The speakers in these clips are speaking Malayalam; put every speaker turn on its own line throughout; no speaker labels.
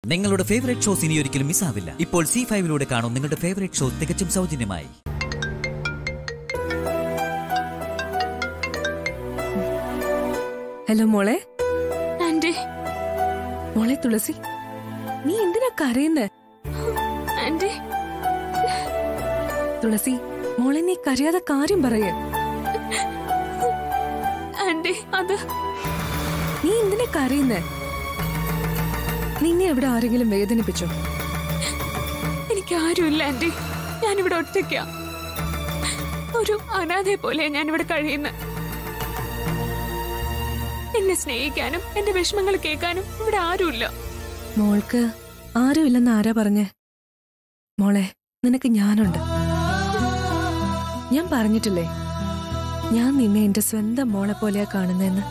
നിങ്ങളുടെ ഫേവറേറ്റ് ഷോസ് ഇനി ഒരിക്കലും മിസ്സാവില്ല ഇപ്പോൾ സി ഫൈവിലൂടെ കാണും നിങ്ങളുടെ ഫേവറേറ്റ് ഷോ തികച്ചും സൗജന്യമായി
ഹലോ മോളെ
ആന്റി
മോളെ തുളസി നീ എന്തിനാ കരയുന്നേ
ആന്റി
തുളസി മോളെ നീ കരയാതെ കാര്യം പറയേ
ആന്റി അത്
നീ എന്തിനാ കരയുന്നേ നിന്നെ അവിടെ ആരെങ്കിലും വേദനിപ്പിച്ചോ
എനിക്ക് ആരുമില്ല ആന്റി ഞാനിവിടെ ഒറ്റയ്ക്കാ ഒരു അനാഥയെ പോലെ ഞാനിവിടെ കഴിയുന്നത് എന്നെ സ്നേഹിക്കാനും എന്റെ വിഷമങ്ങൾ കേൾക്കാനും ഇവിടെ ആരുമില്ല
മോൾക്ക് ആരുമില്ലെന്ന് ആരാ പറഞ്ഞേ മോളെ നിനക്ക് ഞാനുണ്ട് ഞാൻ പറഞ്ഞിട്ടില്ലേ ഞാൻ നിന്നെ എന്റെ സ്വന്തം മോളെ പോലെയാ കാണുന്നതെന്ന്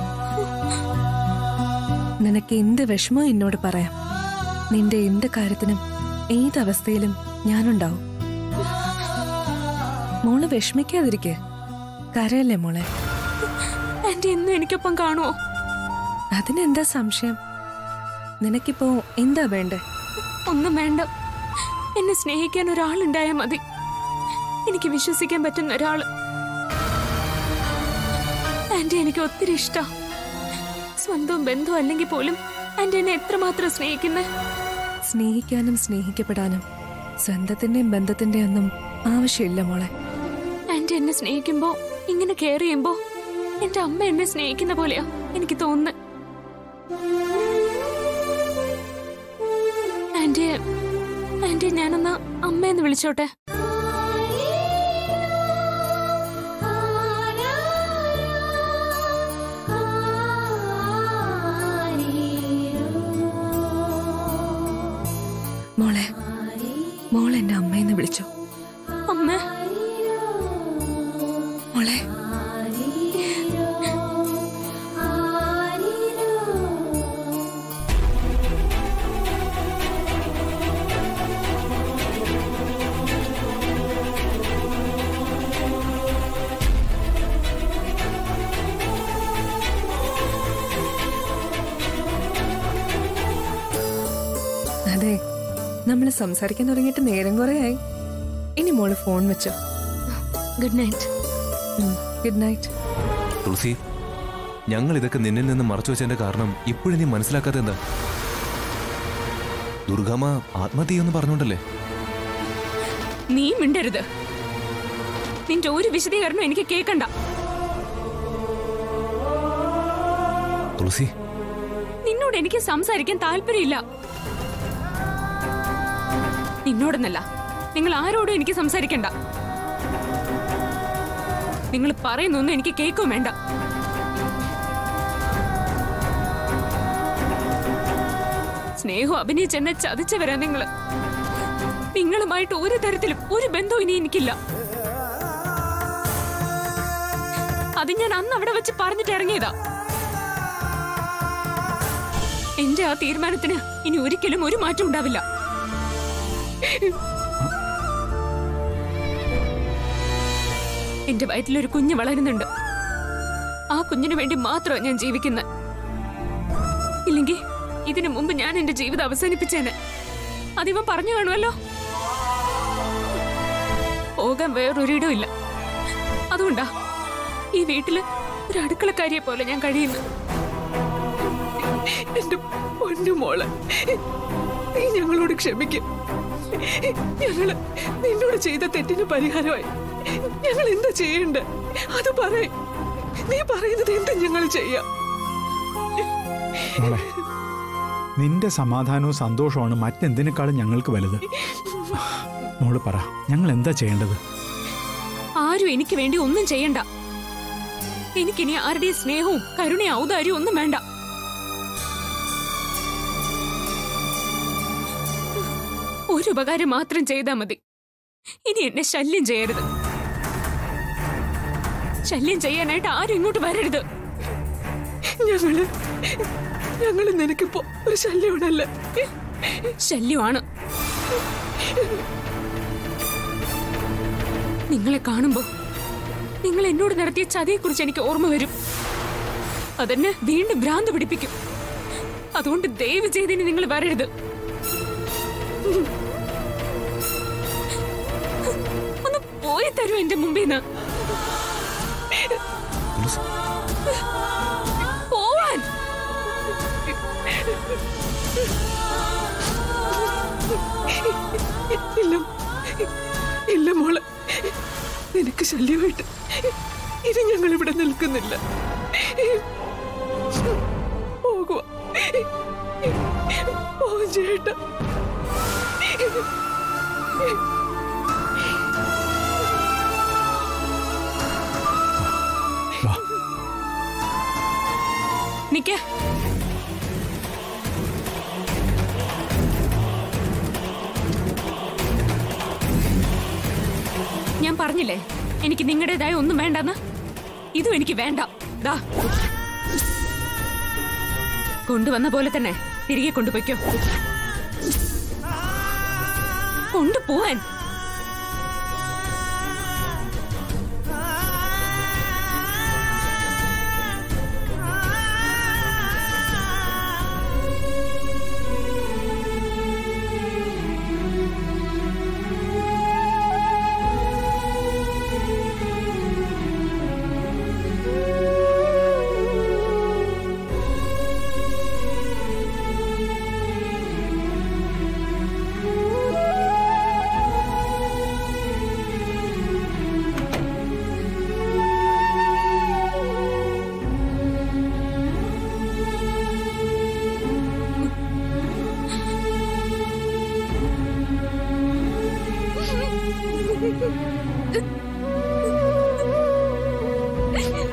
നിനക്ക് എന്ത് വിഷമവും എന്നോട് പറയാം നിന്റെ എന്ത് കാര്യത്തിനും ഏതവസ്ഥയിലും ഞാനുണ്ടാവും മോള് വിഷമിക്കാതിരിക്കെ കരയല്ലേ മോളെ
ആന്റി എന്നും എനിക്കൊപ്പം കാണുമോ
അതിനെന്താ സംശയം നിനക്കിപ്പോ എന്താ വേണ്ടേ
ഒന്നും വേണ്ട എന്നെ സ്നേഹിക്കാൻ ഒരാളുണ്ടായാൽ മതി എനിക്ക് വിശ്വസിക്കാൻ പറ്റുന്ന ഒരാള് ആന്റി എനിക്ക് ഒത്തിരി ഇഷ്ടാ സ്വന്തം ബന്ധു അല്ലെങ്കിൽ പോലും ആന്റി എന്നെ എത്രമാത്രം സ്നേഹിക്കുന്നേ
സ്നേഹിക്കാനും സ്നേഹിക്കപ്പെടാനും സ്വന്തത്തിന്റെയും ബന്ധത്തിന്റെയും ഒന്നും ആവശ്യമില്ല മോളെ
ആന്റി എന്നെ സ്നേഹിക്കുമ്പോ ഇങ്ങനെ കെയർ ചെയ്യുമ്പോ എന്റെ അമ്മ എന്നെ സ്നേഹിക്കുന്ന പോലെയാ എനിക്ക് തോന്നുന്നത് ആന്റി ആന്റി ഞാനൊന്ന് അമ്മയെന്ന് വിളിച്ചോട്ടെ
മോളെ മോൾ എന്നെ അമ്മയെന്ന് വിളിച്ചു
അമ്മ
മോളെ അതെ നമ്മൾ സംസാരിക്കാൻ തുടങ്ങിയിട്ട് നേരം കുറേ ആയി ഇനി മോള് ഫോൺ വെച്ചോ
good night
good night
Tulasi ഞങ്ങൾ ഇതൊക്കെ നിന്നിൽ നിന്ന് മറച്ചു വെച്ചതിന്റെ കാരണം ഇപ്പോഴും നീ മനസ്സിലാക്കാത്ത എന്താ ദുർഗാമ്മ ആത്മഹത്യ എന്ന് പറഞ്ഞോണ്ടല്ലേ
നീ മിണ്ടരുത് നിന്റെ ഒരു വിശദീകരണം എനിക്ക് കേൾക്കണ്ട
തുളസി
നിന്നോട് എനിക്ക് സംസാരിക്കാൻ താല്പര്യമില്ല നിന്നോടെന്നല്ല നിങ്ങൾ ആരോടും എനിക്ക് സംസാരിക്കണ്ട നിങ്ങൾ പറയുന്നൊന്നും എനിക്ക് കേൾക്കും വേണ്ട സ്നേഹം അഭിനയിച്ചെന്നെ ചതിച്ചവരാ നിങ്ങള് നിങ്ങളുമായിട്ട് ഒരു തരത്തിലും ഒരു ബന്ധവും ഇനി എനിക്കില്ല അത് ഞാൻ അന്ന് അവിടെ വെച്ച് പറഞ്ഞിട്ട് ഇറങ്ങിയതാ എന്റെ ആ തീരുമാനത്തിന് ഇനി ഒരിക്കലും ഒരു മാറ്റം ഉണ്ടാവില്ല എന്റെ വയറ്റിലൊരു കുഞ്ഞ് വളരുന്നുണ്ട് ആ കുഞ്ഞിനു വേണ്ടി മാത്രമാണ് ഞാൻ ജീവിക്കുന്നത് ഇല്ലെങ്കിൽ ഇതിനു മുമ്പ് ഞാൻ എന്റെ ജീവിതം അവസാനിപ്പിച്ചേനെ അതിവൻ പറഞ്ഞു കാണുമല്ലോ പോകാൻ വേറൊരിടവും ഇല്ല അതുകൊണ്ടാ ഈ വീട്ടില് ഒരു അടുക്കളക്കാരിയെ പോലെ ഞാൻ കഴിയുന്നു
എന്റെ പൊന്നു മോളെ നീ ഞങ്ങളോട് ക്ഷമിക്കും ഞങ്ങള് നിന്നോട് ചെയ്ത തെറ്റിന് പരിഹാരമായി ഞങ്ങൾ എന്താ ചെയ്യണ്ടേ അത് പറയ നീ പറയുന്നത് എന്തും ഞങ്ങൾ ചെയ്യാം
മോളെ നിന്റെ സമാധാനവും സന്തോഷവുമാണ് മറ്റെന്തിനേക്കാളും ഞങ്ങൾക്ക് വലുത് മോള് പറ ഞങ്ങൾ എന്താ ചെയ്യേണ്ടത്
ആരും എനിക്ക് വേണ്ടി ഒന്നും ചെയ്യണ്ട എനിക്കിനി ആരുടെയും സ്നേഹവും കരുണയും ഔദാര്യവും ഒന്നും വേണ്ട ഒരു ഉപകാരം മാത്രം ചെയ്താൽ മതി ഇനി എന്നെ ശല്യം ചെയ്യരുത് ശല്യം ചെയ്യാനായിട്ട് ആരും ഇങ്ങോട്ട് വരരുത്
ഞങ്ങള് ഞങ്ങള് നിനക്കിപ്പോ ഒരു ശല്യമാണല്ലേ
ശല്യമാണ് നിങ്ങളെ കാണുമ്പോ നിങ്ങൾ എന്നോട് നടത്തിയ ചതിയെക്കുറിച്ച് എനിക്ക് ഓർമ്മ വരും അതെന്നെ വീണ്ടും ഭ്രാന്ത് പിടിപ്പിക്കും അതുകൊണ്ട് ദയവ് ചെയ്തിന് നിങ്ങൾ വരരുത് ഒന്ന് പോയി തരൂ എന്റെ മുമ്പിൽ നിന്ന്
തുളസി
പോവാൻ
ഇല്ല ഇല്ല മോളെ നിനക്ക് ശല്യമായിട്ട് ഇനി ഞങ്ങൾ ഇവിടെ നിൽക്കുന്നില്ല പോകുക ഓ ചേട്ടാ
വാ
നിക്ക ഞാൻ പറഞ്ഞില്ലേ എനിക്ക് നിങ്ങളുടേതായ ഒന്നും വേണ്ടെന്ന് ഇതും എനിക്ക് വേണ്ട ദാ കൊണ്ടുവന്ന പോലെ തന്നെ തിരികെ കൊണ്ടുപോയിക്കോ കൊണ്ടുപോവാൻ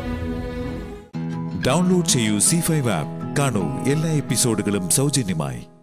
ഡൗൺലോഡ് ചെയ്യൂ സി ഫൈവ് ആപ്പ് കാണൂ എല്ലാ എപ്പിസോഡുകളും സൗജന്യമായി